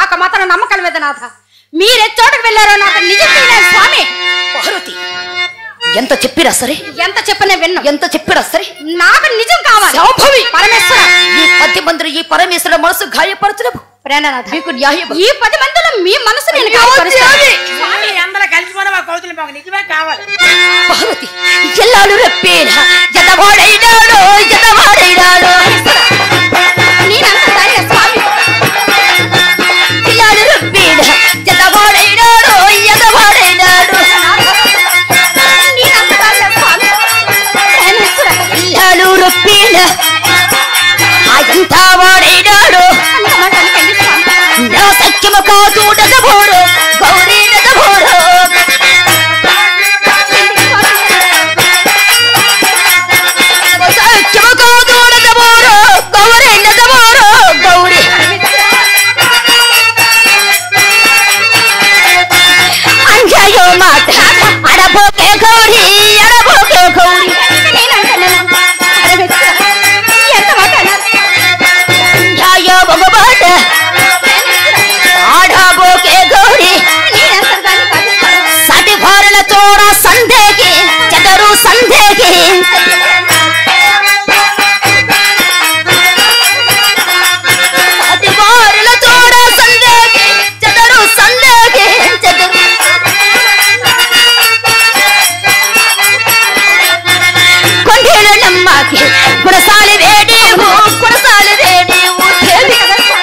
నాకు మాత్రం నమ్మకం మీద నాథ మీరే చోటుకు వెళ్ళారో నాకు నిజం తెలియలేదు స్వామి పార్వతి ఎంత చెప్పిరా సరే ఎంత చెప్పనే విన్నా ఎంత చెప్పిరా సరే నాకు నిజం కావాలి శాంభవి! పరమేశ్వర ఈ పది మందిలో ఈ పరమేశ్వర మనసు గాయపరచడం ప్రేణనాథ మీకు న్యాయం ఈ పది మందిలో మీ మనసు నేను గాయపరుస్తాను. స్వామి అందరూ కలిసిపోయిన మా కౌతులు మాకు నిజమే కావాలి పార్వతి ఎల్లాడు రెప్పేన ఎదవాడైనాడు ఎదవాడైనాడు నేనంత ధైర్య స్వామి ఎల్లాడు రెప్పేన ఎదవాడైనాడు ఎదవాడైనాడు నేనంత ధైర్య స్వామి ప్రేమేశ్వర ఎల్లాడు రెప్పేన అయంతా వాడైనాడు అంత మాట అనకండి స్వామి నా సఖ్యము కాదు నగబోడు గౌరీ నగబోడు సఖ్యము కాదు నగబోడు గౌరీ నగబోడు గౌరీ అంజయో మాట అడబోకే గౌరీ అడబోకే గౌరీ ఎంత మాట అన్నారు? అంజయో బొమ్మబాట ఆడబోకే గౌరీ నేనెంత దాన్ని కాదు. సటి భారల చోర సందేకి చెదరు సందేకి సటి భారల చోర సందేకి చెదరు సందేకి చెదరు కొండేలు నమ్మకి కుడసాలి వేడేవు కుడసాలి వేడేవు దేవి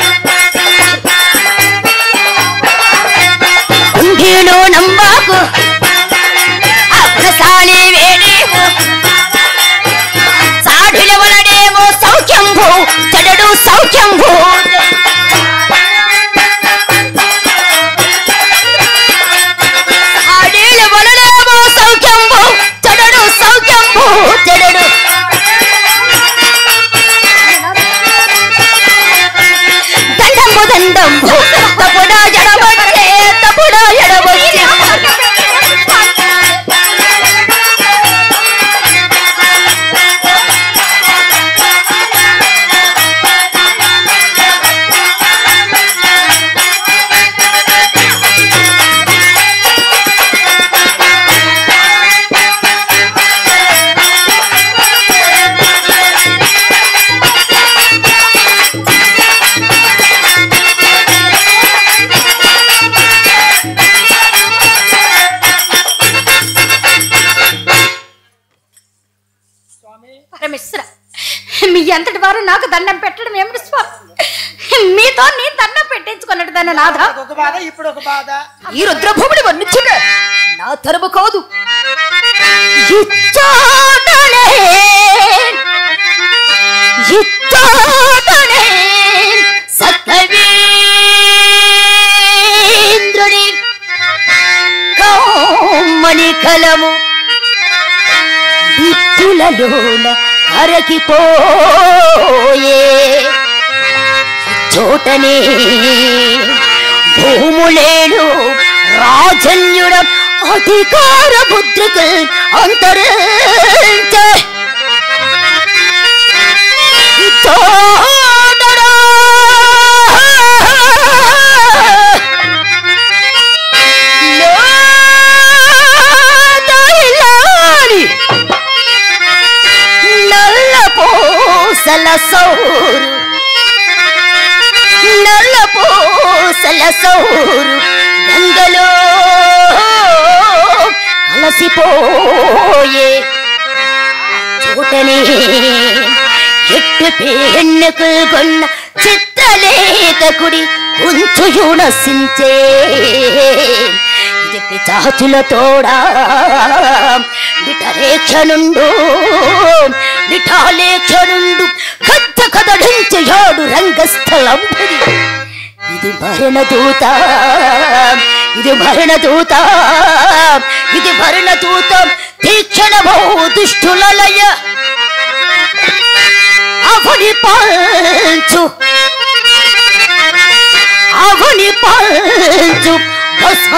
కొండేలు నమ్మకు కుడసాలి వేడేవు సాఢుల వలడేమో సౌఖ్యంభు చెడడు సౌఖ్యంభు సాఢుల వలడేమో సౌఖ్యంభు చెడడు సౌఖ్యంభు చెడడు దండంబు దండంబు తప్పుడా ఎడవచ్చే తప్పుడా ఎడవచ్చే పరమేశ్వర మీ ఎంతటి వారు నాకు దండం పెట్టడం ఏమిటి స్వామి మీతో నేను దండం పెట్టించుకున్నట్టు దాన్ని నాథ ఒక బాధ ఇప్పుడు ఒక బాధ ఈ రుద్రభూమిని వర్ణించుట నా తరము కాదు ఇచ్చాడనే ఇచ్చాడనే సత్యవీంద్రుని కౌమని కలము దిక్కులలోన కరగిపోయే చోటనే భూములేను రాజన్యుడ అధికార ముద్రికలు అంతరించే చోటరా లోదైలాని నల్ల పూసల సౌరు నల్ల పూసల సౌరు గంగలో కలసిపోయే చూటనే ఎట్టు పెన్నుకు కొన్న చిత్తలేఖకుడి ఉంచు నశించే ఇది చాచుల తోడా విఠలేక్షనుండు విఠాలేక్షనుండు కథ కదడించయాడు రంగస్థలం ఇది భరణ దూత ఇది భరణ దూత ఇది భరణ దూత తీక్షణ దుష్టులయ అవని పంచు అవని పంచు భస్మ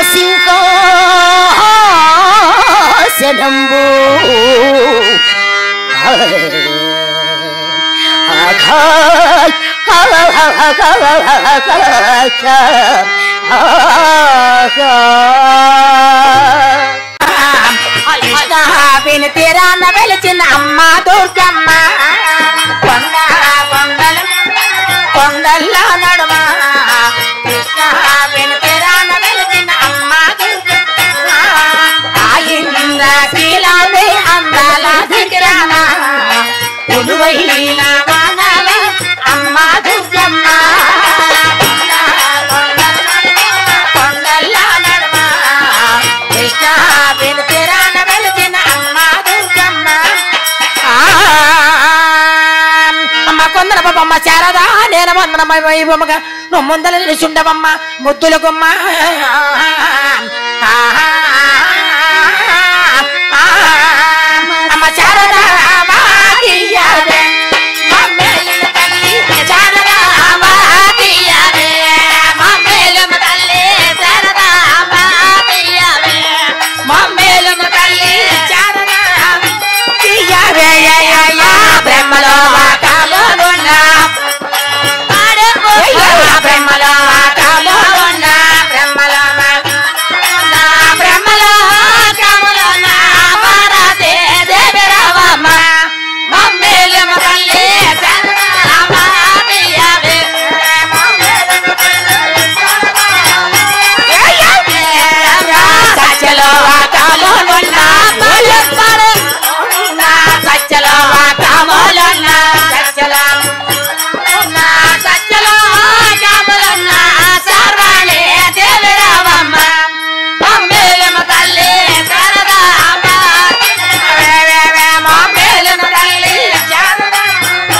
సింహాసనంబు ఆఘా విని తీరాన వెలిచిన అమ్మ దుర్గమ్మ కొండ కొండల కొండల్లో నడుమ కృష్ణ విని తీరాన వెలిచిన అమ్మ దుర్గమ్మ ఆ ఇంద్ర కీలాది అందాల దిగిరాన ఉలువైన వానల అమ్మ దుర్గమ్మ కొండ కొండల నడుమ, కొండల్లో నడుమ కృష్ణ విని తీరాన వెలిచిన అమ్మ దుర్గమ్మ ఆ, అమ్మ కొందర బాబమ్మ శారదా నేను వందన వైభవముగా నువ్వు ముందర నిలుచుండవమ్మ ముద్దుల గుమ్మ అమ్మ శారదా మాకియ్యవే. మమ్మేలిన తల్లి శారదా మాకియ్యవే. మమ్మేలిన తల్లి శారదా మాకియ్యవే. మమ్మేలిన తల్లి శారదా తీయవే బ్రహ్మలో వాకాలోనున్న బ్రహ్మలో వాకాలోనున్న బ్రహ్మలో వాకాలోనున్న బ్రహ్మలో వాకాలోనున్న భారతే దేవి రావమ్మ మమ్మేలమ్మ తల్లి చంద్రమ్మ తీయవే మమ్మేలమ్మ సచ్చలో వాకాలోనున్న బలపరే సచ్చలో వాకాలోనున్న సచ్చలో ఉన్న సచ్చలో వాకాలోనున్న సర్వాణి దేవి రావమ్మ మమ్మేలమ్మ తల్లి శారదాంబ మమ్మేలమ్మ తల్లి శారదాంబ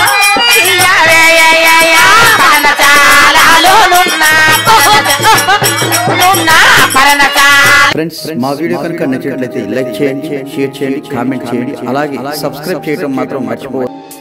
పర్ణశాలలోనున్న పర్ణశాలలోనున్న పర్ణశాల ఫ్రెండ్స్ మా వీడియో కనుక నచ్చినట్లయితే లైక్ చేయండి షేర్ చేయండి కామెంట్ చేయండి అలాగే సబ్స్క్రైబ్ చేయడం మాత్రం మర్చిపోవద్దు